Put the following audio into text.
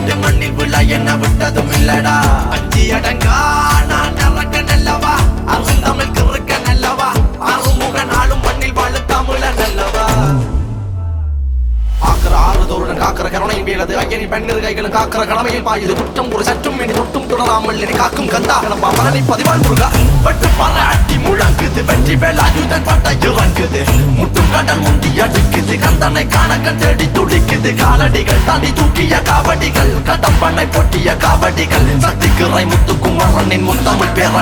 விட்டு மண்ணில் விழ என்ன விட்டதும் இல்லடா அஞ்சி அடங்கா நான் இறக்க நல்லவா அருந்தமிழ் கிறுக்க நல்லவா அருமுக நாளும் மண்ணில் வாழ தமிழ நல்லவா ஆக்கிற ஆறுதோருடன் காக்கிற கருணையின் வீழது ஐயனி பெண்ணிரு கைகளும் காக்கிற கடமையில் பாயுது குற்றம் ஒரு சற்றும் இனி தொட்டும் தொடராமல் இனி காக்கும் கந்தா நம்ம பரணி பதிவான் முருகா பட்டு பற அட்டி முழங்குது வெற்றி வேல் ஆயுதன் பட்ட இறங்குது முட்டும் கடல் முந்தி அடிக்குது கந்தனை காண கண் தேடி துடிக்குது காலடிகள் தாண்டி தூக்கிய காவடிகள் கடம்பனை பொட்டிய காவடிகள் சக்தி கிரை முத்துக்கும் மரணின் முத்தமிழ் பேர